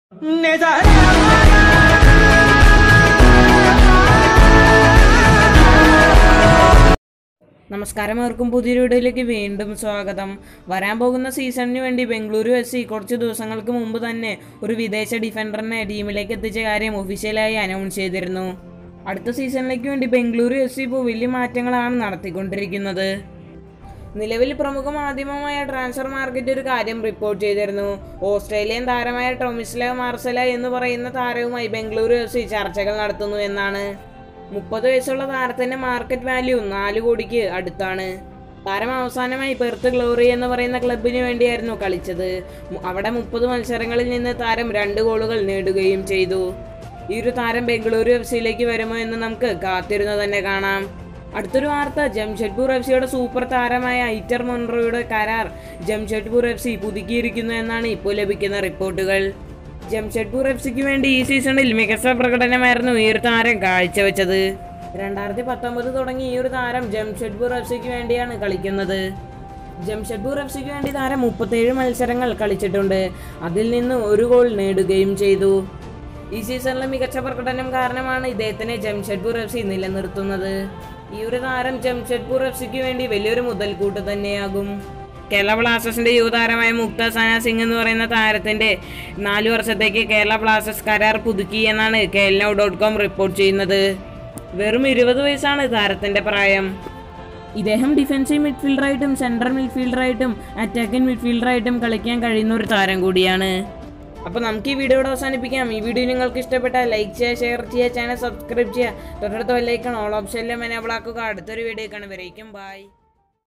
നമസ്കാരം ഏവർക്കും പുതിയൊരു വീഡിയോയിലേക്ക് വീണ്ടും സ്വാഗതം വരാൻ പോകുന്ന സീസണിന് വേണ്ടി ബംഗളൂരു എഫ് സി കുറച്ച് ദിവസങ്ങൾക്ക് മുമ്പ് തന്നെ ഒരു വിദേശ ഡിഫൻഡറിനെ ടീമിലേക്ക് എത്തിച്ച കാര്യം ഒഫീഷ്യലായി അനൗൺസ് ചെയ്തിരുന്നു അടുത്ത സീസണിലേക്ക് വേണ്ടി ബംഗളൂരു എഫ് സി ഇപ്പോൾ വലിയ മാറ്റങ്ങളാണ് നടത്തിക്കൊണ്ടിരിക്കുന്നത് നിലവിൽ പ്രമുഖ മാധ്യമമായ ട്രാൻസ്ഫർ മാർക്കറ്റ് ഒരു കാര്യം റിപ്പോർട്ട് ചെയ്തിരുന്നു ഓസ്ട്രേലിയൻ താരമായ ടൊമിസ്ല മാർസല എന്ന് പറയുന്ന താരവുമായി ബംഗളൂരു എഫ് സി ചർച്ചകൾ നടത്തുന്നു എന്നാണ് മുപ്പത് വയസ്സുള്ള താരത്തിന്റെ മാർക്കറ്റ് വാല്യൂ നാല് കോടിക്ക് അടുത്താണ് താരം അവസാനമായി പെർത്ത് ഗ്ലോറി എന്ന് പറയുന്ന ക്ലബിന് വേണ്ടിയായിരുന്നു കളിച്ചത് മു- അവിടെ മുപ്പത് മത്സരങ്ങളിൽ നിന്ന് താരം രണ്ട് ഗോളുകൾ നേടുകയും ചെയ്തു ഈ ഒരു താരം ബംഗളൂരു എഫ് സിയിലേക്ക് വരുമോ എന്ന് നമുക്ക് കാത്തിരുന്നു തന്നെ കാണാം അടുത്തൊരു വാർത്ത ജംഷഡ്പൂർ എഫ് സിയുടെ സൂപ്പർ താരമായ ഐറ്റർ മൊൺറോയുടെ കരാർ ജംഷഡ്പൂർ എഫ് സി പുതുക്കിയിരിക്കുന്നു എന്നാണ് ഇപ്പോൾ ലഭിക്കുന്ന റിപ്പോർട്ടുകൾ ജംഷഡ്പൂർ എഫ് സിക്ക് വേണ്ടി ഈ സീസണിൽ മികച്ച പ്രകടനമായിരുന്നു ഈ ഒരു താരം കാഴ്ചവെച്ചത് രണ്ടായിരത്തി പത്തൊമ്പത് തുടങ്ങി ഈ ഒരു താരം ജംഷഡ്പൂർ എഫ് സിക്ക് വേണ്ടിയാണ് കളിക്കുന്നത് ജംഷഡ്പൂർ എഫ് സിക്ക് വേണ്ടി താരം മുപ്പത്തേഴ് മത്സരങ്ങൾ കളിച്ചിട്ടുണ്ട് അതിൽ നിന്ന് ഒരു ഗോൾ നേടുകയും ചെയ്തു ഈ സീസണിലെ മികച്ച പ്രകടനം കാരണമാണ് ഇദ്ദേഹത്തിനെ ജംഷഡ്പൂർ എഫ് സി നിലനിർത്തുന്നത് ഈ ഒരു താരം ജംഷഡ്പൂർ എഫ് സിക്ക് വേണ്ടി വലിയൊരു മുതൽക്കൂട്ട് തന്നെയാകും കേരള ബ്ലാസ്റ്റേഴ്സിന്റെ യുവതാരമായ മുക്ത സന സിംഗ് എന്ന് പറയുന്ന താരത്തിന്റെ നാല് വർഷത്തേക്ക് കേരള ബ്ലാസ്റ്റേഴ്സ് കരാർ പുതുക്കി എന്നാണ് കേൽനൗ ഡോട്ട് കോം റിപ്പോർട്ട് ചെയ്യുന്നത് വെറും ഇരുപത് വയസ്സാണ് താരത്തിന്റെ പ്രായം ഇദ്ദേഹം ഡിഫൻസീവ് മിഡ്ഫീൽഡറായിട്ടും സെൻട്രൽ മിഡ്ഫീൽഡറായിട്ടും അറ്റാക്കിംഗ് മിഡ്ഫീൽഡറായിട്ടും കളിക്കാൻ കഴിയുന്ന ഒരു താരം കൂടിയാണ് അപ്പോൾ നമുക്ക് ഈ വീഡിയോ ഇവിടെ അവസാനിപ്പിക്കാം ഈ വീഡിയോ നിങ്ങൾക്ക് ഇഷ്ടപ്പെട്ടാൽ ലൈക്ക് ചെയ്യുക ഷെയർ ചെയ്യുക ചാനൽ സബ്സ്ക്രൈബ് ചെയ്യുക തൊട്ടടുത്ത വല്ലൈക്കൺ ഓൾ ഓപ്ഷനിലും എനേബിൾ ആക്കുക അടുത്തൊരു വീഡിയോ കാണും വരേക്കും ബൈ